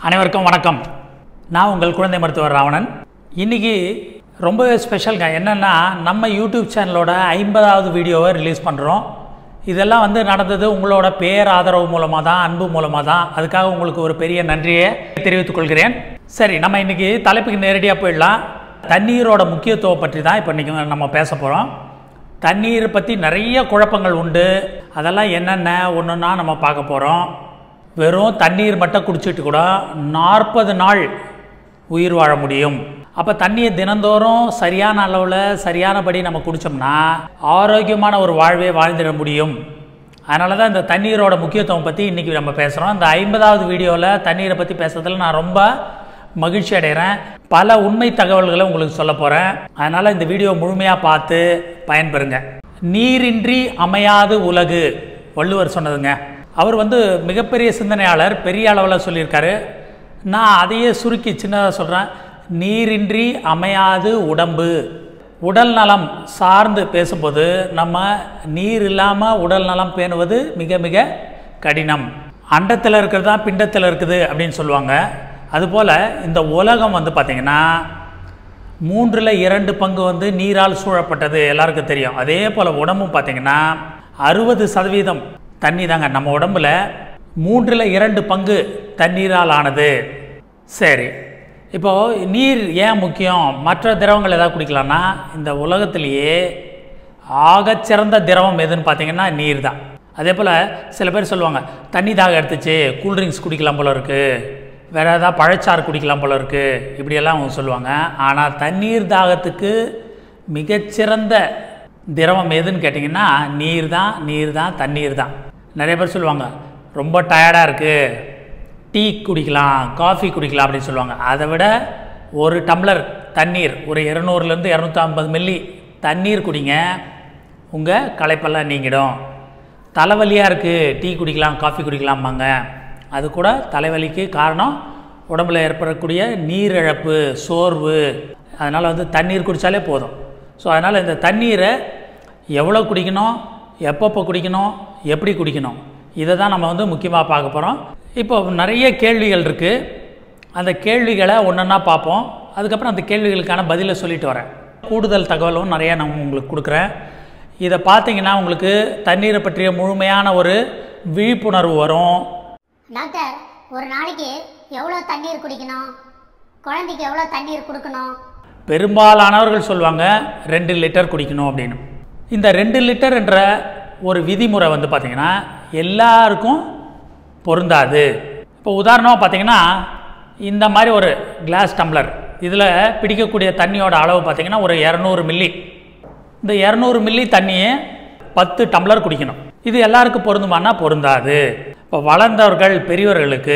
அனைவருக்கும் வணக்கம் நான் உங்கள் குழந்தை மருத்துவர் ராவணன் இன்னைக்கு ரொம்பவே ஸ்பெஷல்ங்க என்னென்னா நம்ம யூடியூப் சேனலோட ஐம்பதாவது வீடியோவை ரிலீஸ் பண்ணுறோம் இதெல்லாம் வந்து நடந்தது உங்களோட பேர் ஆதரவு மூலமாக தான் அன்பு மூலமாக தான் அதுக்காக உங்களுக்கு ஒரு பெரிய நன்றியை தெரிவித்துக் கொள்கிறேன் சரி நம்ம இன்னைக்கு தலைப்புக்கு நேரடியாக போயிடலாம் தண்ணீரோட முக்கியத்துவம் பற்றி தான் இப்போ இன்றைக்கி நம்ம பேச போகிறோம் தண்ணீர் பற்றி நிறைய குழப்பங்கள் உண்டு அதெல்லாம் என்னென்ன ஒன்றுன்னா நம்ம பார்க்க போகிறோம் வெறும் தண்ணீர் மட்டும் குடிச்சிட்டு கூட நாற்பது நாள் உயிர் வாழ முடியும் அப்போ தண்ணியை தினந்தோறும் சரியான அளவில் சரியானபடி நம்ம குடித்தோம்னா ஆரோக்கியமான ஒரு வாழ்வே வாழ்ந்திட முடியும் அதனால தான் இந்த தண்ணீரோட முக்கியத்துவம் பற்றி இன்றைக்கி நம்ம பேசுகிறோம் இந்த ஐம்பதாவது வீடியோவில் தண்ணீரை பற்றி பேசுறதுல நான் ரொம்ப மகிழ்ச்சி அடைகிறேன் பல உண்மை தகவல்களை உங்களுக்கு சொல்ல போகிறேன் அதனால் இந்த வீடியோ முழுமையாக பார்த்து பயன்பெறுங்க நீரின்றி அமையாது உலகு வள்ளுவர் சொன்னதுங்க அவர் வந்து மிகப்பெரிய சிந்தனையாளர் பெரிய அளவில் சொல்லியிருக்காரு நான் அதையே சுருக்கி சின்னதாக சொல்கிறேன் நீரின்றி அமையாது உடம்பு உடல் நலம் சார்ந்து பேசும்போது நம்ம நீர் இல்லாமல் உடல் நலம் பேணுவது மிக மிக கடினம் அண்டத்தில் இருக்கிறது தான் பிண்டத்தில் இருக்குது அப்படின்னு சொல்லுவாங்க அதுபோல் இந்த உலகம் வந்து பார்த்திங்கன்னா மூன்றில் இரண்டு பங்கு வந்து நீரால் சூழப்பட்டது எல்லாருக்கும் தெரியும் அதே போல் உடம்பும் பார்த்திங்கன்னா அறுபது சதவீதம் தண்ணி தாங்க நம்ம உடம்புல மூன்றில் இரண்டு பங்கு தண்ணீரால் ஆனது சரி இப்போது நீர் ஏன் முக்கியம் மற்ற திரவங்கள் எதாவது குடிக்கலாம்னா இந்த உலகத்திலேயே ஆகச்சிறந்த திரவம் எதுன்னு பார்த்தீங்கன்னா நீர் தான் அதே போல் சில பேர் சொல்லுவாங்க தண்ணி தாக எடுத்துச்சு கூல்ட்ரிங்க்ஸ் குடிக்கலாம் போல இருக்குது வேறு ஏதாவது பழச்சாறு குடிக்கலாம் போல இருக்குது இப்படியெல்லாம் அவங்க சொல்லுவாங்க ஆனால் தண்ணீர் தாகத்துக்கு மிகச்சிறந்த திரவம் எதுன்னு கேட்டிங்கன்னா நீர் தான் நீர் தான் தண்ணீர் தான் நிறைய பேர் சொல்லுவாங்க ரொம்ப டயர்டாக இருக்குது டீ குடிக்கலாம் காஃபி குடிக்கலாம் அப்படின்னு சொல்லுவாங்க அதை விட ஒரு டம்ளர் தண்ணீர் ஒரு இரநூறுலேருந்து இரநூத்தி ஐம்பது மில்லி தண்ணீர் குடிங்க உங்கள் களைப்பெல்லாம் நீங்கிடும் தலைவலியாக இருக்குது டீ குடிக்கலாம் காஃபி குடிக்கலாமாங்க அது கூட தலைவலிக்கு காரணம் உடம்புல ஏற்படக்கூடிய நீரிழப்பு சோர்வு அதனால் வந்து தண்ணீர் குடித்தாலே போதும் ஸோ அதனால் இந்த தண்ணீரை எவ்வளோ குடிக்கணும் எப்பப்போ குடிக்கணும் எப்படி குடிக்கணும் இதை தான் நம்ம வந்து முக்கியமாக பார்க்க போகிறோம் இப்போ நிறைய கேள்விகள் இருக்குது அந்த கேள்விகளை ஒன்றா பார்ப்போம் அதுக்கப்புறம் அந்த கேள்விகளுக்கான பதிலை சொல்லிட்டு வரேன் கூடுதல் தகவலும் நிறையா நான் உங்களுக்கு கொடுக்குறேன் இதை பார்த்தீங்கன்னா உங்களுக்கு தண்ணீரை பற்றிய முழுமையான ஒரு விழிப்புணர்வு வரும் டாக்டர் ஒரு நாளைக்கு எவ்வளோ தண்ணீர் குடிக்கணும் குழந்தைக்கு எவ்வளோ தண்ணீர் கொடுக்கணும் பெரும்பாலானவர்கள் சொல்லுவாங்க ரெண்டு லிட்டர் குடிக்கணும் அப்படின்னு இந்த ரெண்டு லிட்டர் என்ற ஒரு விதிமுறை வந்து பார்த்திங்கன்னா எல்லாருக்கும் பொருந்தாது இப்போ உதாரணமாக பார்த்தீங்கன்னா இந்த மாதிரி ஒரு கிளாஸ் டம்ளர் இதில் பிடிக்கக்கூடிய தண்ணியோட அளவு பார்த்திங்கன்னா ஒரு இரநூறு மில்லி இந்த இரநூறு மில்லி தண்ணியை பத்து டம்ளர் குடிக்கணும் இது எல்லாருக்கும் பொருந்துமானா பொருந்தாது இப்போ வளர்ந்தவர்கள் பெரியவர்களுக்கு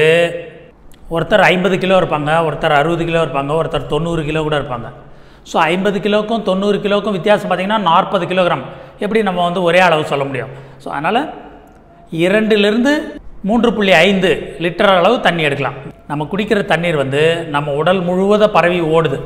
ஒருத்தர் ஐம்பது கிலோ இருப்பாங்க ஒருத்தர் அறுபது கிலோ இருப்பாங்க ஒருத்தர் தொண்ணூறு கிலோ கூட இருப்பாங்க ஸோ ஐம்பது கிலோக்கும் தொண்ணூறு கிலோக்கும் வித்தியாசம் பார்த்திங்கன்னா நாற்பது கிலோகிராம் எப்படி நம்ம வந்து ஒரே அளவு சொல்ல முடியும் ஸோ அதனால் இரண்டிலிருந்து மூன்று புள்ளி ஐந்து லிட்டர் அளவு தண்ணி எடுக்கலாம் நம்ம குடிக்கிற தண்ணீர் வந்து நம்ம உடல் முழுவதும் பரவி ஓடுது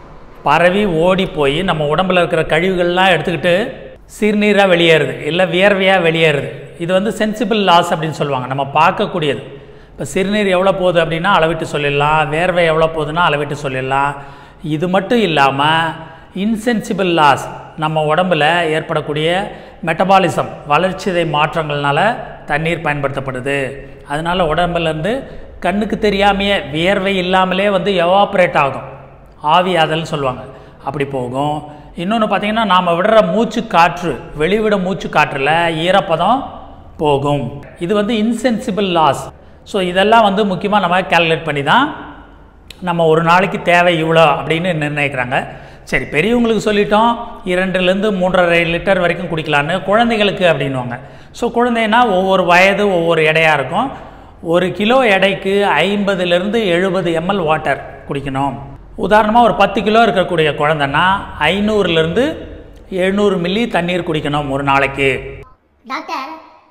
பரவி ஓடி போய் நம்ம உடம்புல இருக்கிற கழிவுகள்லாம் எடுத்துக்கிட்டு சிறுநீராக வெளியேறுது இல்லை வியர்வையாக வெளியேறுது இது வந்து சென்சிபிள் லாஸ் அப்படின்னு சொல்லுவாங்க நம்ம பார்க்கக்கூடியது இப்போ சிறுநீர் எவ்வளோ போகுது அப்படின்னா அளவிட்டு சொல்லிடலாம் வேர்வை எவ்வளோ போகுதுன்னா அளவிட்டு சொல்லிடலாம் இது மட்டும் இல்லாமல் இன்சென்சிபிள் லாஸ் நம்ம உடம்புல ஏற்படக்கூடிய மெட்டபாலிசம் வளர்ச்சிதை மாற்றங்கள்னால தண்ணீர் பயன்படுத்தப்படுது அதனால் உடம்புலேருந்து கண்ணுக்கு தெரியாமையே வியர்வை இல்லாமலே வந்து எவாப்ரேட் ஆகும் ஆவியாதல்னு சொல்லுவாங்க அப்படி போகும் இன்னொன்று பார்த்தீங்கன்னா நாம் விடுற மூச்சு காற்று வெளிவிட மூச்சு காற்றில் ஈரப்பதம் போகும் இது வந்து இன்சென்சிபிள் லாஸ் ஸோ இதெல்லாம் வந்து முக்கியமாக நம்ம கேல்குலேட் பண்ணி தான் நம்ம ஒரு நாளைக்கு தேவை இவ்வளோ அப்படின்னு நிர்ணயிக்கிறாங்க சரி பெரியவங்களுக்கு சொல்லிட்டோம் இரண்டுலேருந்து மூன்றரை லிட்டர் வரைக்கும் குடிக்கலான்னு குழந்தைகளுக்கு அப்படின்வாங்க ஸோ குழந்தைன்னா ஒவ்வொரு வயது ஒவ்வொரு எடையாக இருக்கும் ஒரு கிலோ எடைக்கு ஐம்பதுலேருந்து எழுபது எம்எல் வாட்டர் குடிக்கணும் உதாரணமாக ஒரு பத்து கிலோ இருக்கக்கூடிய குழந்தைன்னா ஐநூறுலேருந்து எழுநூறு மில்லி தண்ணீர் குடிக்கணும் ஒரு நாளைக்கு டாக்டர்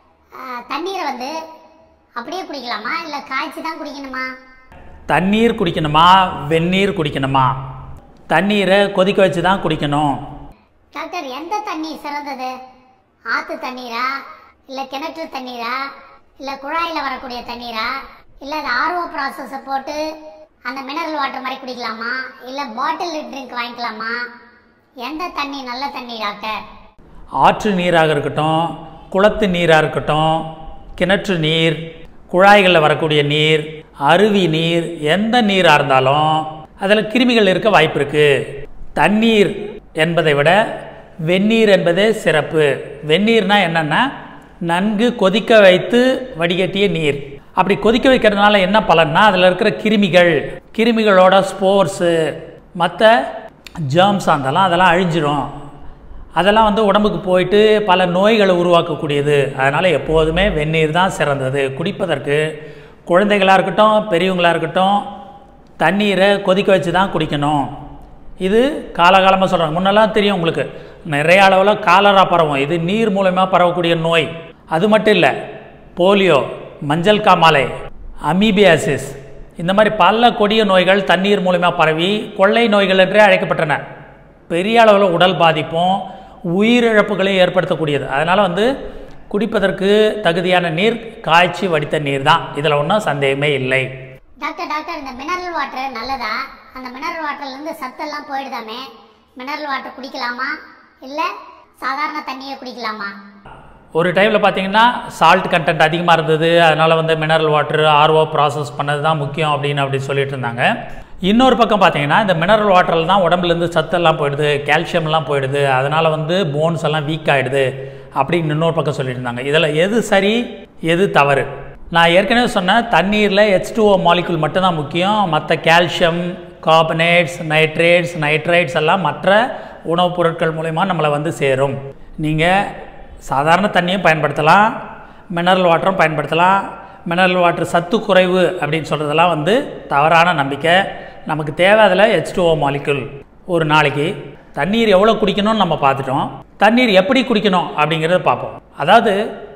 ஆ, தண்ணீரை வந்து அப்படியே குடிக்கலாமா இல்லை காய்ச்சி தான் குடிக்கணுமா தண்ணீர் குடிக்கணுமா வெந்நீர் குடிக்கணுமா தண்ணீரை கொதிக்க வச்சு தான் குடிக்கணும் டாக்டர் எந்த தண்ணி சிறந்தது ஆற்று தண்ணீரா இல்லை கிணற்று தண்ணீரா இல்லை குழாயில் வரக்கூடிய தண்ணீரா இல்லை அது ஆர்ஓ ப்ராசஸை போட்டு அந்த மினரல் வாட்டர் மாதிரி குடிக்கலாமா இல்லை பாட்டில் ட்ரிங்க் வாங்கிக்கலாமா எந்த தண்ணி நல்ல தண்ணி டாக்டர் ஆற்று நீராக இருக்கட்டும் குளத்து நீராக இருக்கட்டும் கிணற்று நீர் குழாய்களில் வரக்கூடிய நீர் அருவி நீர் எந்த நீராக இருந்தாலும் அதில் கிருமிகள் இருக்க வாய்ப்பு இருக்குது தண்ணீர் என்பதை விட வெந்நீர் என்பதே சிறப்பு வெந்நீர்னா என்னென்னா நன்கு கொதிக்க வைத்து வடிகட்டிய நீர் அப்படி கொதிக்க வைக்கிறதுனால என்ன பலன்னா அதில் இருக்கிற கிருமிகள் கிருமிகளோட ஸ்போர்ஸு மற்ற ஜேர்ம்ஸ் அதெல்லாம் அதெல்லாம் அழிஞ்சிரும் அதெல்லாம் வந்து உடம்புக்கு போயிட்டு பல நோய்களை உருவாக்கக்கூடியது அதனால் எப்போதுமே வெந்நீர் தான் சிறந்தது குடிப்பதற்கு குழந்தைகளாக இருக்கட்டும் பெரியவங்களாக இருக்கட்டும் தண்ணீரை கொதிக்க வச்சு தான் குடிக்கணும் இது காலகாலமாக சொல்கிறாங்க முன்னெல்லாம் தெரியும் உங்களுக்கு நிறைய அளவில் காலரா பரவும் இது நீர் மூலமா பரவக்கூடிய நோய் அது மட்டும் இல்லை போலியோ மஞ்சள் காமாலை அமீபியாசிஸ் இந்த மாதிரி பல கொடிய நோய்கள் தண்ணீர் மூலமா பரவி கொள்ளை நோய்கள் என்றே அழைக்கப்பட்டன பெரிய அளவில் உடல் பாதிப்பும் உயிரிழப்புகளையும் ஏற்படுத்தக்கூடியது அதனால் வந்து குடிப்பதற்கு தகுதியான நீர் காய்ச்சி வடித்த நீர் தான் இதில் ஒன்றும் சந்தேகமே இல்லை டாக்டர் டாக்டர் இந்த மினரல் வாட்டர் நல்லதா அந்த மினரல் வாட்டர்லேருந்து சத்தெல்லாம் போயிடுதாமே மினரல் வாட்டர் குடிக்கலாமா இல்லை சாதாரண தண்ணியை குடிக்கலாமா ஒரு டைமில் பார்த்தீங்கன்னா சால்ட் கண்டென்ட் அதிகமாக இருந்தது அதனால் வந்து மினரல் வாட்டர் ஆர்ஓ ப்ராசஸ் பண்ணது தான் முக்கியம் அப்படின்னு அப்படி சொல்லிட்டு இருந்தாங்க இன்னொரு பக்கம் பார்த்தீங்கன்னா இந்த மினரல் வாட்டரில் தான் உடம்புலேருந்து சத்தெல்லாம் போயிடுது கால்சியம்லாம் போயிடுது அதனால் வந்து போன்ஸ் எல்லாம் வீக் ஆகிடுது அப்படின்னு இன்னொரு பக்கம் சொல்லிட்டு இருந்தாங்க இதில் எது சரி எது தவறு நான் ஏற்கனவே சொன்னேன் தண்ணீரில் ஹெச் டூஓ மாலிகுல் மட்டும்தான் முக்கியம் மற்ற கால்சியம் கார்பனேட்ஸ் நைட்ரேட்ஸ் நைட்ரைட்ஸ் எல்லாம் மற்ற உணவுப் பொருட்கள் மூலயமா நம்மளை வந்து சேரும் நீங்கள் சாதாரண தண்ணியும் பயன்படுத்தலாம் மினரல் வாட்டரும் பயன்படுத்தலாம் மினரல் வாட்டர் சத்து குறைவு அப்படின்னு சொல்கிறதெல்லாம் வந்து தவறான நம்பிக்கை நமக்கு தேவை அதில் ஹெச் டூஓ மாலிகுல் ஒரு நாளைக்கு தண்ணீர் எவ்வளோ குடிக்கணும்னு நம்ம பார்த்துட்டோம் தண்ணீர் எப்படி குடிக்கணும் அப்படிங்கிறத பார்ப்போம் அதாவது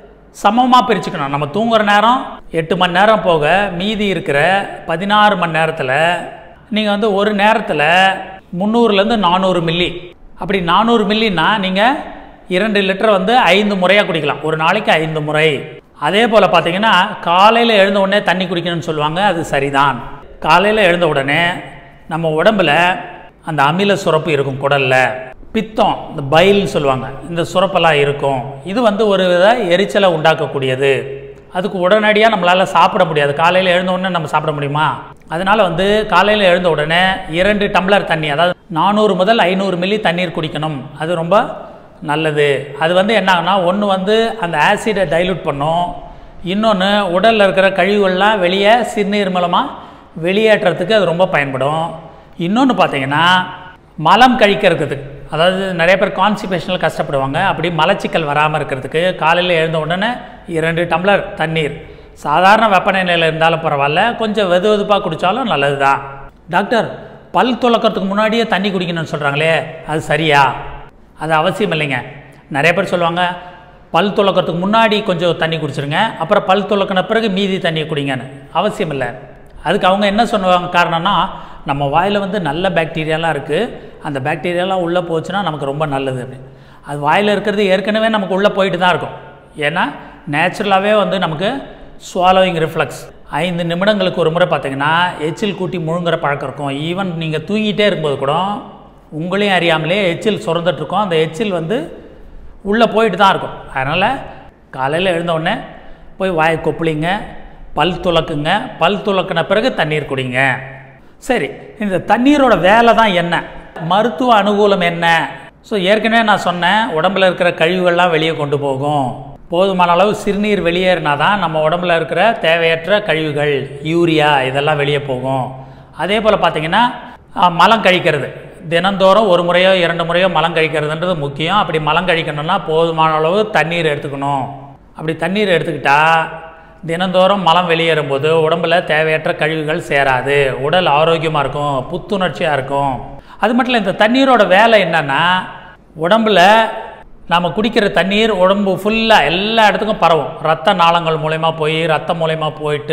சமமாக பிரிச்சுக்கணும் நம்ம தூங்குற நேரம் எட்டு மணி நேரம் போக மீதி இருக்கிற பதினாறு மணி நேரத்தில் நீங்கள் வந்து ஒரு நேரத்தில் முந்நூறுலேருந்து நானூறு மில்லி அப்படி நானூறு மில்லின்னா நீங்கள் இரண்டு லிட்டர் வந்து ஐந்து முறையாக குடிக்கலாம் ஒரு நாளைக்கு ஐந்து முறை அதே போல் பார்த்தீங்கன்னா காலையில் எழுந்த உடனே தண்ணி குடிக்கணும்னு சொல்லுவாங்க அது சரிதான் காலையில் எழுந்த உடனே நம்ம உடம்புல அந்த அமில சுரப்பு இருக்கும் குடல்ல பித்தம் இந்த பைல்னு சொல்லுவாங்க இந்த சுரப்பெல்லாம் இருக்கும் இது வந்து ஒரு வித எரிச்சலை உண்டாக்கக்கூடியது அதுக்கு உடனடியாக நம்மளால் சாப்பிட முடியாது காலையில் எழுந்த உடனே நம்ம சாப்பிட முடியுமா அதனால் வந்து காலையில் எழுந்த உடனே இரண்டு டம்ளர் தண்ணி அதாவது நானூறு முதல் ஐநூறு மில்லி தண்ணீர் குடிக்கணும் அது ரொம்ப நல்லது அது வந்து என்ன ஆகுனா ஒன்று வந்து அந்த ஆசிடை டைல்யூட் பண்ணும் இன்னொன்று உடலில் இருக்கிற கழிவுகள்லாம் வெளியே சிறுநீர் மூலமாக வெளியேற்றுறதுக்கு அது ரொம்ப பயன்படும் இன்னொன்று பார்த்தீங்கன்னா மலம் கழிக்கிறதுக்கு அதாவது நிறைய பேர் கான்ஸ்டிபேஷனில் கஷ்டப்படுவாங்க அப்படி மலச்சிக்கல் வராமல் இருக்கிறதுக்கு காலையில் எழுந்த உடனே இரண்டு டம்ளர் தண்ணீர் சாதாரண வெப்பநிலையில் இருந்தாலும் பரவாயில்ல கொஞ்சம் வெது வெதுப்பாக குடித்தாலும் நல்லது தான் டாக்டர் பல் துலக்கிறதுக்கு முன்னாடியே தண்ணி குடிக்கணும்னு சொல்கிறாங்களே அது சரியா அது அவசியம் இல்லைங்க நிறைய பேர் சொல்லுவாங்க பல் துலக்கிறதுக்கு முன்னாடி கொஞ்சம் தண்ணி குடிச்சிருங்க அப்புறம் பல் துலக்கின பிறகு மீதி தண்ணியை குடிங்கன்னு அவசியம் இல்லை அதுக்கு அவங்க என்ன சொல்லுவாங்க காரணம்னா நம்ம வாயில் வந்து நல்ல பாக்டீரியாலாம் இருக்குது அந்த பாக்டீரியாலாம் உள்ளே போச்சுன்னா நமக்கு ரொம்ப நல்லது அப்படின்னு அது வாயில் இருக்கிறது ஏற்கனவே நமக்கு உள்ளே போயிட்டு தான் இருக்கும் ஏன்னா நேச்சுரலாகவே வந்து நமக்கு ஸ்வாலோயிங் ரிஃப்ளக்ஸ் ஐந்து நிமிடங்களுக்கு ஒரு முறை பார்த்தீங்கன்னா எச்சில் கூட்டி முழுங்குற பழக்கம் இருக்கும் ஈவன் நீங்கள் தூங்கிட்டே இருக்கும்போது கூட உங்களையும் அறியாமலே எச்சில் சுரந்துட்டு இருக்கும் அந்த எச்சில் வந்து உள்ளே போயிட்டு தான் இருக்கும் அதனால் காலையில் எழுந்த உடனே போய் வாயை கொப்பளிங்க பல் துலக்குங்க பல் துலக்கின பிறகு தண்ணீர் குடிங்க சரி இந்த தண்ணீரோட வேலை தான் என்ன மருத்துவ அனுகூலம் என்ன ஸோ ஏற்கனவே நான் சொன்னேன் உடம்புல இருக்கிற கழிவுகள்லாம் வெளியே கொண்டு போகும் போதுமான அளவு சிறுநீர் வெளியேறினா தான் நம்ம உடம்புல இருக்கிற தேவையற்ற கழிவுகள் யூரியா இதெல்லாம் வெளியே போகும் அதே போல் பார்த்தீங்கன்னா அஹ், மலம் கழிக்கிறது தினந்தோறும் ஒரு முறையோ இரண்டு முறையோ மலம் கழிக்கிறதுன்றது முக்கியம் அப்படி மலம் கழிக்கணும்னா போதுமான அளவு தண்ணீர் எடுத்துக்கணும் அப்படி தண்ணீர் எடுத்துக்கிட்டா தினந்தோறும் மலம் வெளியேறும்போது உடம்புல தேவையற்ற கழிவுகள் சேராது உடல் ஆரோக்கியமாக இருக்கும் புத்துணர்ச்சியாக இருக்கும் அது மட்டும் இல்லை இந்த தண்ணீரோட வேலை என்னன்னா உடம்புல நாம் குடிக்கிற தண்ணீர் உடம்பு ஃபுல்லாக எல்லா இடத்துக்கும் பரவும் ரத்த நாளங்கள் மூலயமா போய் ரத்தம் மூலயமா போயிட்டு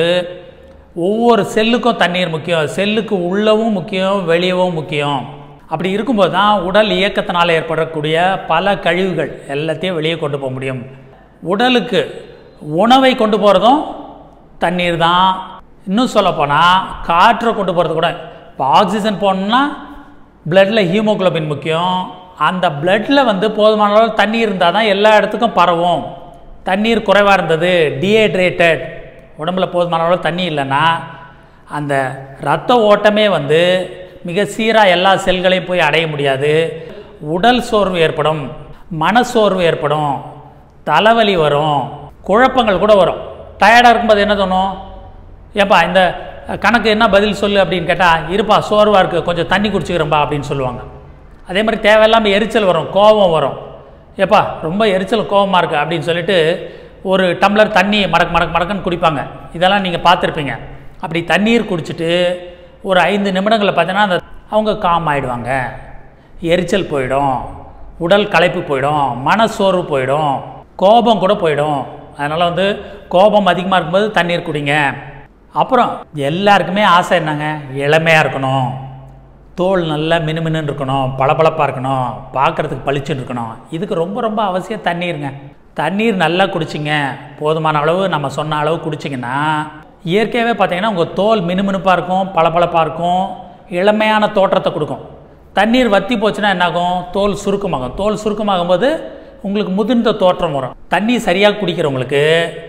ஒவ்வொரு செல்லுக்கும் தண்ணீர் முக்கியம் செல்லுக்கு உள்ளவும் முக்கியம் வெளியவும் முக்கியம் அப்படி இருக்கும்போது தான் உடல் இயக்கத்தினால் ஏற்படக்கூடிய பல கழிவுகள் எல்லாத்தையும் வெளியே கொண்டு போக முடியும் உடலுக்கு உணவை கொண்டு போகிறதும் தண்ணீர் தான் இன்னும் சொல்லப்போனால் காற்றை கொண்டு போகிறது கூட இப்போ ஆக்சிஜன் போகணுன்னா பிளட்டில் ஹீமோகுளோபின் முக்கியம் அந்த பிளட்டில் வந்து போதுமான அளவு தண்ணி இருந்தால் தான் எல்லா இடத்துக்கும் பரவும் தண்ணீர் குறைவாக இருந்தது டீஹைட்ரேட்டட் உடம்புல போதுமான அளவு தண்ணி இல்லைன்னா அந்த ரத்த ஓட்டமே வந்து மிக சீராக எல்லா செல்களையும் போய் அடைய முடியாது உடல் சோர்வு ஏற்படும் மனசோர்வு ஏற்படும் தலைவலி வரும் குழப்பங்கள் கூட வரும் டயர்டாக இருக்கும்போது என்ன தோணும் ஏப்பா இந்த கணக்கு என்ன பதில் சொல்லு அப்படின்னு கேட்டால் இருப்பா சோர்வாக இருக்குது கொஞ்சம் தண்ணி குடிச்சுக்கிறேன்பா அப்படின்னு சொல்லுவாங்க அதே மாதிரி தேவையில்லாமல் எரிச்சல் வரும் கோபம் வரும் ஏப்பா ரொம்ப எரிச்சல் கோபமாக இருக்குது அப்படின்னு சொல்லிட்டு ஒரு டம்ளர் தண்ணி மடக்கு மடக்கு மடக்குன்னு குடிப்பாங்க இதெல்லாம் நீங்கள் பார்த்துருப்பீங்க அப்படி தண்ணீர் குடிச்சிட்டு ஒரு ஐந்து நிமிடங்களில் பார்த்தீங்கன்னா அந்த அவங்க காம் ஆயிடுவாங்க எரிச்சல் போயிடும் உடல் களைப்பு போயிடும் மனசோர்வு போயிடும் கோபம் கூட போயிடும் அதனால் வந்து கோபம் அதிகமாக இருக்கும்போது தண்ணீர் குடிங்க அப்புறம் எல்லாருக்குமே ஆசை என்னங்க இளமையாக இருக்கணும் தோல் நல்லா மினுமினுன்னு இருக்கணும் பளபளப்பாக இருக்கணும் பார்க்குறதுக்கு பளிச்சுன்னு இருக்கணும் இதுக்கு ரொம்ப ரொம்ப அவசியம் தண்ணீருங்க தண்ணீர் நல்லா குடிச்சிங்க போதுமான அளவு நம்ம சொன்ன அளவு குடிச்சிங்கன்னா இயற்கையாகவே பார்த்தீங்கன்னா உங்கள் தோல் மினுமினுப்பாக இருக்கும் பளபளப்பாக இருக்கும் இளமையான தோற்றத்தை கொடுக்கும் தண்ணீர் வத்தி போச்சுன்னா என்னாகும் தோல் சுருக்கமாகும் தோல் சுருக்கமாகும் போது உங்களுக்கு முதிர்ந்த தோற்றம் வரும் தண்ணி சரியாக குடிக்கிறவங்களுக்கு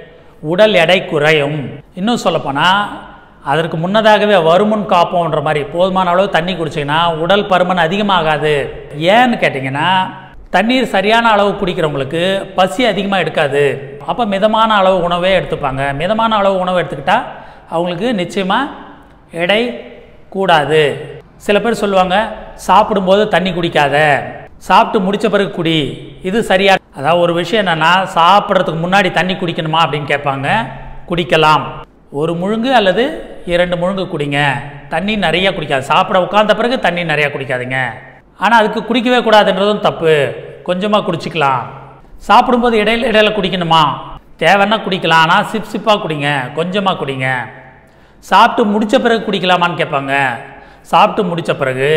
உடல் எடை குறையும் இன்னும் சொல்லப்போனால் அதற்கு முன்னதாகவே வருமுன் காப்போன்ற மாதிரி போதுமான அளவு தண்ணி குடிச்சிங்கன்னா உடல் பருமன் அதிகமாகாது ஏன்னு கேட்டிங்கன்னா தண்ணீர் சரியான அளவு குடிக்கிறவங்களுக்கு பசி அதிகமாக எடுக்காது அப்போ மிதமான அளவு உணவே எடுத்துப்பாங்க மிதமான அளவு உணவு எடுத்துக்கிட்டால் அவங்களுக்கு நிச்சயமாக எடை கூடாது சில பேர் சொல்லுவாங்க சாப்பிடும்போது தண்ணி குடிக்காத சாப்பிட்டு முடிச்ச பிறகு குடி இது சரியா அதாவது ஒரு விஷயம் என்னன்னா சாப்பிட்றதுக்கு முன்னாடி தண்ணி குடிக்கணுமா அப்படின்னு கேட்பாங்க குடிக்கலாம் ஒரு முழுங்கு அல்லது இரண்டு முழுங்கு குடிங்க தண்ணி நிறைய குடிக்காது சாப்பிட உட்கார்ந்த பிறகு தண்ணி நிறையா குடிக்காதீங்க ஆனால் அதுக்கு குடிக்கவே கூடாதுன்றதும் தப்பு கொஞ்சமாக குடிச்சிக்கலாம் சாப்பிடும்போது இடையில இடையில குடிக்கணுமா தேவைன்னா குடிக்கலாம் ஆனால் சிப் சிப்பாக குடிங்க கொஞ்சமாக குடிங்க சாப்பிட்டு முடித்த பிறகு குடிக்கலாமான்னு கேட்பாங்க சாப்பிட்டு முடித்த பிறகு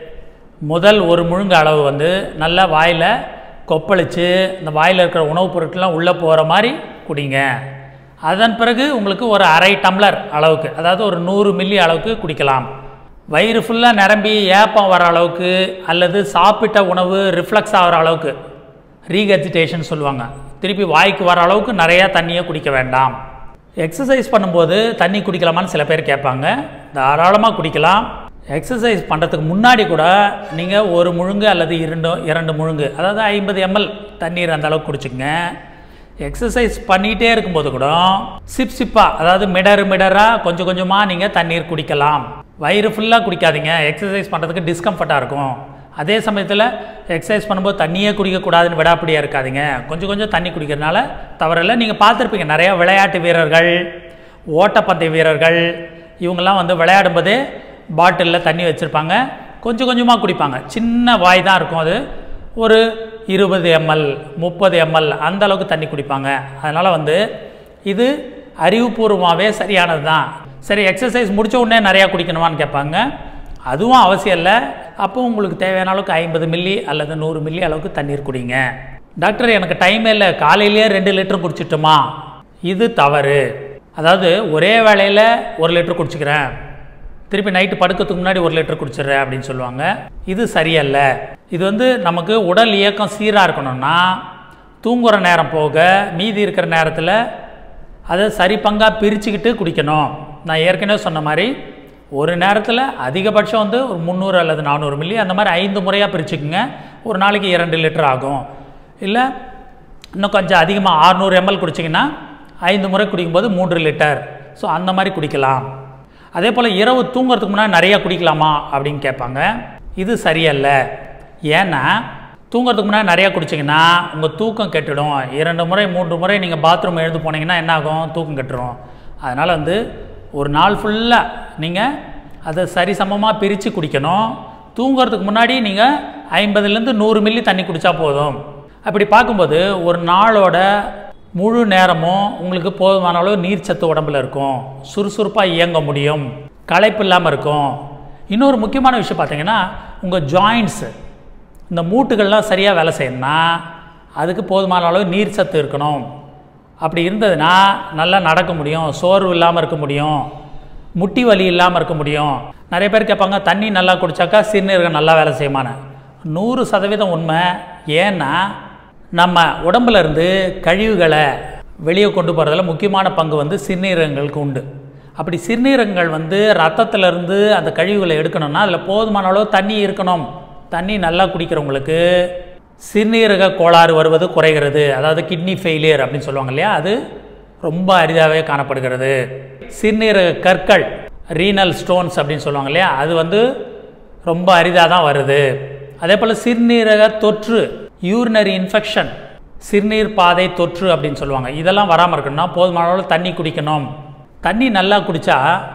முதல் ஒரு முழுங்கு அளவு வந்து நல்லா வாயில் கொப்பளிச்சு இந்த வாயில் இருக்கிற உணவுப் பொருட்கள்லாம் உள்ளே போகிற மாதிரி குடிங்க அதன் பிறகு உங்களுக்கு ஒரு அரை டம்ளர் அளவுக்கு அதாவது ஒரு நூறு மில்லி அளவுக்கு குடிக்கலாம் வயிறு ஃபுல்லாக நிரம்பி ஏப்பம் வர அளவுக்கு அல்லது சாப்பிட்ட உணவு ரிஃப்ளெக்ஸ் ஆகிற அளவுக்கு ரீகஜிடேஷன் சொல்லுவாங்க திருப்பி வாய்க்கு வர அளவுக்கு நிறையா தண்ணியை குடிக்க வேண்டாம் எக்ஸசைஸ் பண்ணும்போது தண்ணி குடிக்கலாமான்னு சில பேர் கேட்பாங்க தாராளமாக குடிக்கலாம் எக்ஸசைஸ் பண்ணுறதுக்கு முன்னாடி கூட நீங்கள் ஒரு முழுங்கு அல்லது இரண்டு இரண்டு முழுங்கு அதாவது ஐம்பது எம்எல் தண்ணீர் அந்த அளவுக்கு குடிச்சுங்க எக்ஸசைஸ் பண்ணிகிட்டே இருக்கும்போது கூட சிப் சிப்பாக அதாவது மிடரு மிடராக கொஞ்சம் கொஞ்சமாக நீங்கள் தண்ணீர் குடிக்கலாம் வயிறு ஃபுல்லாக குடிக்காதீங்க எக்ஸசைஸ் பண்ணுறதுக்கு டிஸ்கம்ஃபர்ட்டாக இருக்கும் அதே சமயத்தில் எக்ஸசைஸ் பண்ணும்போது தண்ணியே குடிக்கக்கூடாதுன்னு விடாப்பிடியாக இருக்காதீங்க கொஞ்சம் கொஞ்சம் தண்ணி குடிக்கிறதுனால தவறில்லை நீங்கள் பார்த்துருப்பீங்க நிறையா விளையாட்டு வீரர்கள் ஓட்டப்பந்தய வீரர்கள் இவங்கெல்லாம் வந்து விளையாடும்போதே பாட்டிலில் தண்ணி வச்சுருப்பாங்க கொஞ்சம் கொஞ்சமாக குடிப்பாங்க சின்ன வாய் தான் இருக்கும் அது ஒரு இருபது எம்எல் முப்பது எம்எல் அந்த அளவுக்கு தண்ணி குடிப்பாங்க அதனால் வந்து இது அறிவுபூர்வமாகவே சரியானது தான் சரி எக்ஸசைஸ் முடிச்ச உடனே நிறையா குடிக்கணுமான்னு கேட்பாங்க அதுவும் அவசியம் இல்லை அப்போ உங்களுக்கு தேவையான அளவுக்கு ஐம்பது மில்லி அல்லது நூறு மில்லி அளவுக்கு தண்ணீர் குடிங்க டாக்டர் எனக்கு டைமே இல்லை காலையிலேயே ரெண்டு லிட்டர் குடிச்சிட்டுமா இது தவறு அதாவது ஒரே வேளையில் ஒரு லிட்டர் குடிச்சிக்கிறேன் திருப்பி நைட்டு படுக்கிறதுக்கு முன்னாடி ஒரு லிட்டர் குடிச்சிடுறேன் அப்படின்னு சொல்லுவாங்க இது சரியல்ல இது வந்து நமக்கு உடல் இயக்கம் சீராக இருக்கணும்னா தூங்குற நேரம் போக மீதி இருக்கிற நேரத்தில் அதை சரி பங்காக பிரிச்சுக்கிட்டு குடிக்கணும் நான் ஏற்கனவே சொன்ன மாதிரி ஒரு நேரத்தில் அதிகபட்சம் வந்து ஒரு முந்நூறு அல்லது நானூறு மில்லி அந்த மாதிரி ஐந்து முறையாக பிரிச்சுக்குங்க ஒரு நாளைக்கு இரண்டு லிட்டர் ஆகும் இல்லை இன்னும் கொஞ்சம் அதிகமாக 600 எம்எல் குடிச்சிங்கன்னா ஐந்து முறை குடிக்கும்போது மூன்று லிட்டர் ஸோ அந்த மாதிரி குடிக்கலாம் அதே போல் இரவு தூங்குறதுக்கு முன்னாடி நிறையா குடிக்கலாமா அப்படின்னு கேட்பாங்க இது சரியல்ல ஏன்னா தூங்குறதுக்கு முன்னாடி நிறையா குடிச்சிங்கன்னா உங்கள் தூக்கம் கெட்டுடும் இரண்டு முறை மூன்று முறை நீங்கள் பாத்ரூம் எழுந்து போனீங்கன்னா என்ன ஆகும் தூக்கம் கெட்டுரும் அதனால் வந்து ஒரு நாள் ஃபுல்லாக நீங்கள் அதை சரிசமமாக பிரித்து குடிக்கணும் தூங்குறதுக்கு முன்னாடி நீங்கள் ஐம்பதுலேருந்து நூறு மில்லி தண்ணி குடித்தா போதும் அப்படி பார்க்கும்போது ஒரு நாளோட முழு நேரமும் உங்களுக்கு போதுமான அளவு நீர்ச்சத்து உடம்புல இருக்கும் சுறுசுறுப்பாக இயங்க முடியும் களைப்பு இல்லாமல் இருக்கும் இன்னொரு முக்கியமான விஷயம் பார்த்தீங்கன்னா உங்கள் ஜாயிண்ட்ஸு இந்த மூட்டுகள்லாம் சரியாக வேலை செய்யணும்னா அதுக்கு போதுமான அளவு நீர் சத்து இருக்கணும் அப்படி இருந்ததுன்னா நல்லா நடக்க முடியும் சோர்வு இல்லாமல் இருக்க முடியும் முட்டி வலி இல்லாமல் இருக்க முடியும் நிறைய பேர் கேட்பாங்க தண்ணி நல்லா குடிச்சாக்கா சிறுநீரகம் நல்லா வேலை செய்யுமான்னு நூறு சதவீதம் உண்மை ஏன்னா நம்ம உடம்புல இருந்து கழிவுகளை வெளியே கொண்டு போகிறதுல முக்கியமான பங்கு வந்து சிறுநீரகங்களுக்கு உண்டு அப்படி சிறுநீரகங்கள் வந்து ரத்தத்திலிருந்து அந்த கழிவுகளை எடுக்கணும்னா அதில் போதுமான அளவு தண்ணி இருக்கணும் தண்ணி நல்லா குடிக்கிறவங்களுக்கு சிறுநீரக கோளாறு வருவது குறைகிறது அதாவது கிட்னி ஃபெயிலியர் அப்படின்னு சொல்லுவாங்க இல்லையா அது ரொம்ப அரிதாகவே காணப்படுகிறது சிறுநீரக கற்கள் ரீனல் ஸ்டோன்ஸ் அப்படின்னு சொல்லுவாங்க இல்லையா அது வந்து ரொம்ப அரிதாக தான் வருது அதே போல் சிறுநீரக தொற்று யூரினரி இன்ஃபெக்ஷன் சிறுநீர் பாதை தொற்று அப்படின்னு சொல்லுவாங்க இதெல்லாம் வராமல் இருக்கணும்னா போதுமான அளவு தண்ணி குடிக்கணும் தண்ணி நல்லா குடித்தா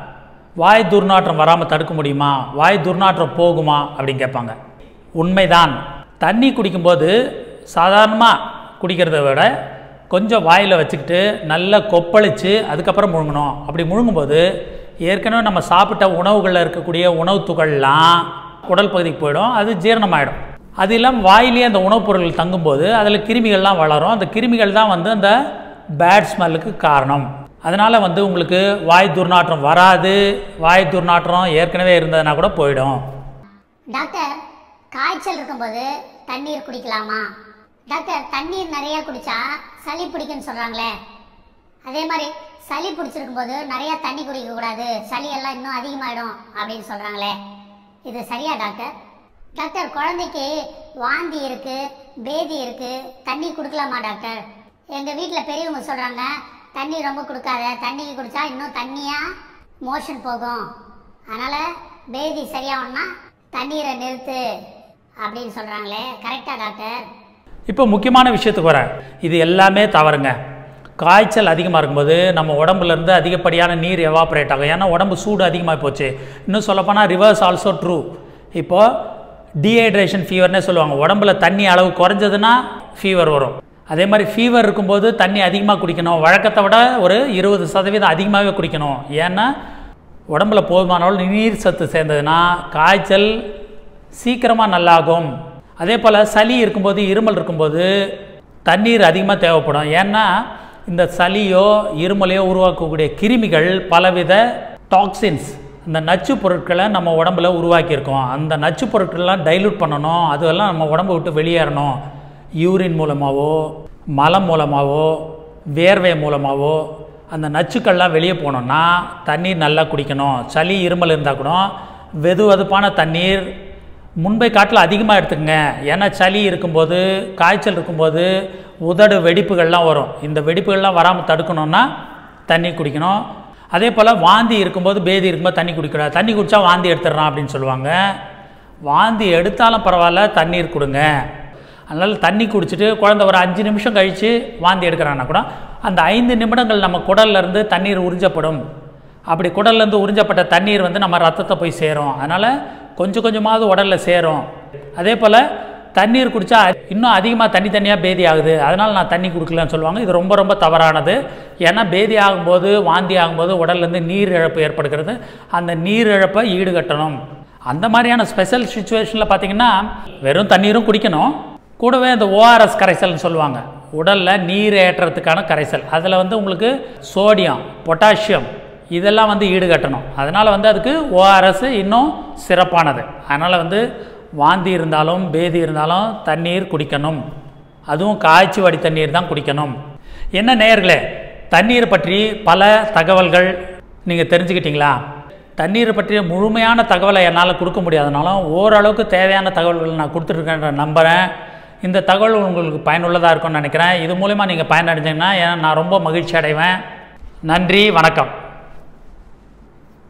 வாய் துர்நாற்றம் வராமல் தடுக்க முடியுமா வாய் துர்நாற்றம் போகுமா அப்படின்னு கேட்பாங்க உண்மைதான் தண்ணி குடிக்கும்போது சாதாரணமாக குடிக்கிறத விட கொஞ்சம் வாயில் வச்சுக்கிட்டு நல்லா கொப்பளித்து அதுக்கப்புறம் முழுங்கணும் அப்படி முழுங்கும்போது ஏற்கனவே நம்ம சாப்பிட்ட உணவுகளில் இருக்கக்கூடிய உணவு துகள்லாம் உடல் பகுதிக்கு போயிடும் அது ஜீரணமாயிடும் அது இல்லாமல் வாயிலேயே அந்த உணவுப் பொருட்கள் தங்கும்போது அதில் கிருமிகள்லாம் வளரும் அந்த கிருமிகள் தான் வந்து அந்த பேட் ஸ்மெல்லுக்கு காரணம் அதனால் வந்து உங்களுக்கு வாய் துர்நாற்றம் வராது வாய் துர்நாற்றம் ஏற்கனவே இருந்ததுன்னா கூட போயிடும் டாக்டர் காய்ச்சல் இருக்கும்போது தண்ணீர் குடிக்கலாமா டாக்டர் தண்ணீர் நிறைய குடிச்சா சளி பிடிக்கும்னு சொல்றாங்களே அதே மாதிரி சளி பிடிச்சிருக்கும் போது நிறைய தண்ணி குடிக்க கூடாது சளி எல்லாம் இன்னும் அதிகமாயிடும் அப்படின்னு சொல்றாங்களே இது சரியா டாக்டர் டாக்டர் குழந்தைக்கு வாந்தி இருக்கு பேதி இருக்கு தண்ணி கொடுக்கலாமா டாக்டர் எங்க வீட்ல பெரியவங்க சொல்றாங்க தண்ணி ரொம்ப கொடுக்காத தண்ணி குடிச்சா இன்னும் தண்ணியா மோஷன் போகும் அதனால பேதி சரியாகணும்னா தண்ணீரை நிறுத்து அப்படின்னு சொல்றாங்களே கரெக்டா டாக்டர் இப்போ முக்கியமான விஷயத்துக்கு வரேன் இது எல்லாமே தவறுங்க காய்ச்சல் அதிகமாக இருக்கும்போது நம்ம உடம்புலேருந்து அதிகப்படியான நீர் எவாப்ரேட் ஆகும் ஏன்னா உடம்பு சூடு அதிகமாக போச்சு இன்னும் சொல்லப்போனால் ரிவர்ஸ் ஆல்சோ ட்ரூ இப்போது டீஹைட்ரேஷன் ஃபீவர்னே சொல்லுவாங்க உடம்புல தண்ணி அளவு குறைஞ்சதுன்னா ஃபீவர் வரும் அதே மாதிரி ஃபீவர் இருக்கும்போது தண்ணி அதிகமாக குடிக்கணும் வழக்கத்தை விட ஒரு இருபது சதவீதம் அதிகமாகவே குடிக்கணும் ஏன்னா உடம்புல போதுமான அளவு நீர் சத்து சேர்ந்ததுன்னா காய்ச்சல் சீக்கிரமாக நல்லாகும் அதே போல் சளி இருக்கும்போது இருமல் இருக்கும்போது தண்ணீர் அதிகமாக தேவைப்படும் ஏன்னா இந்த சளியோ இருமலையோ உருவாக்கக்கூடிய கிருமிகள் பலவித டாக்ஸின்ஸ் இந்த நச்சு பொருட்களை நம்ம உடம்புல உருவாக்கியிருக்கோம் அந்த நச்சு பொருட்கள்லாம் டைலூட் பண்ணணும் அதெல்லாம் நம்ம உடம்பை விட்டு வெளியேறணும் யூரின் மூலமாகவோ மலம் மூலமாகவோ வேர்வை மூலமாகவோ அந்த நச்சுக்கள்லாம் வெளியே போகணுன்னா தண்ணீர் நல்லா குடிக்கணும் சளி இருமல் இருந்தால் கூட வெது வெதுப்பான தண்ணீர் முன்பை காட்டில் அதிகமாக எடுத்துக்கங்க ஏன்னா சளி இருக்கும்போது காய்ச்சல் இருக்கும்போது உதடு வெடிப்புகள்லாம் வரும் இந்த வெடிப்புகள்லாம் வராமல் தடுக்கணும்னா தண்ணி குடிக்கணும் அதே போல் வாந்தி இருக்கும்போது பேதி இருக்கும்போது தண்ணி குடிக்கூடாது தண்ணி குடித்தா வாந்தி எடுத்துடுறான் அப்படின்னு சொல்லுவாங்க வாந்தி எடுத்தாலும் பரவாயில்ல தண்ணீர் கொடுங்க அதனால் தண்ணி குடிச்சிட்டு குழந்தை ஒரு அஞ்சு நிமிஷம் கழித்து வாந்தி எடுக்கிறான்னா கூட அந்த ஐந்து நிமிடங்கள் நம்ம குடல்ல இருந்து தண்ணீர் உறிஞ்சப்படும் அப்படி குடல்லேருந்து உறிஞ்சப்பட்ட தண்ணீர் வந்து நம்ம ரத்தத்தை போய் சேரும் அதனால் கொஞ்சம் கொஞ்சமாவது உடலில் சேரும் அதே போல் தண்ணீர் குடித்தா இன்னும் அதிகமாக தண்ணி தண்ணியாக பேதி ஆகுது அதனால் நான் தண்ணி குடிக்கலன்னு சொல்லுவாங்க இது ரொம்ப ரொம்ப தவறானது ஏன்னா பேதி ஆகும்போது வாந்தி ஆகும்போது உடல்லேருந்து நீர் இழப்பு ஏற்படுகிறது அந்த நீர் இழப்பை ஈடுகட்டணும் அந்த மாதிரியான ஸ்பெஷல் சுச்சுவேஷனில் பார்த்தீங்கன்னா வெறும் தண்ணீரும் குடிக்கணும் கூடவே இந்த ஓஆர்எஸ் கரைசல்னு சொல்லுவாங்க உடலில் நீர் ஏற்றுறதுக்கான கரைசல் அதில் வந்து உங்களுக்கு சோடியம் பொட்டாசியம் இதெல்லாம் வந்து ஈடுகட்டணும் அதனால் வந்து அதுக்கு ஓஆர்எஸ் இன்னும் சிறப்பானது அதனால் வந்து வாந்தி இருந்தாலும் பேதி இருந்தாலும் தண்ணீர் குடிக்கணும் அதுவும் காய்ச்சி வடி தண்ணீர் தான் குடிக்கணும் என்ன நேயர்களே தண்ணீர் பற்றி பல தகவல்கள் நீங்கள் தெரிஞ்சுக்கிட்டீங்களா தண்ணீர் பற்றிய முழுமையான தகவலை என்னால் கொடுக்க முடியாதனாலும் ஓரளவுக்கு தேவையான தகவல்கள் நான் கொடுத்துருக்கேன்ற நம்புகிறேன் இந்த தகவல் உங்களுக்கு பயனுள்ளதாக இருக்கும்னு நினைக்கிறேன் இது மூலிமா நீங்கள் பயனடைஞ்சிங்கன்னா ஏன்னா நான் ரொம்ப மகிழ்ச்சி அடைவேன் நன்றி வணக்கம்